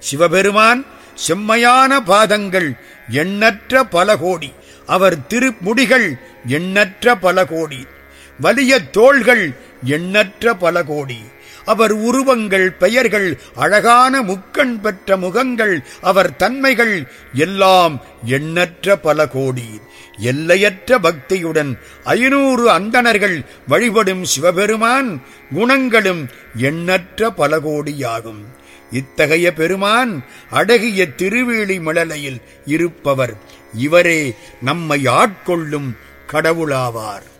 சிவபெருமான் செம்மையான பாதங்கள் எண்ணற்ற பல கோடி அவர் திருமுடிகள் எண்ணற்ற பல கோடி வலிய தோள்கள் எண்ணற்ற பல கோடி அவர் உருவங்கள் பெயர்கள் அழகான முக்கண் பெற்ற முகங்கள் அவர் தன்மைகள் எல்லாம் எண்ணற்ற பல கோடி எல்லையற்ற பக்தியுடன் ஐநூறு அந்தணர்கள் வழிபடும் சிவபெருமான் குணங்களும் எண்ணற்ற பல கோடியாகும் இத்தகைய பெருமான் அடகிய திருவேலி மழலையில் இருப்பவர் இவரே நம்மை ஆட்கொள்ளும் கடவுளாவார்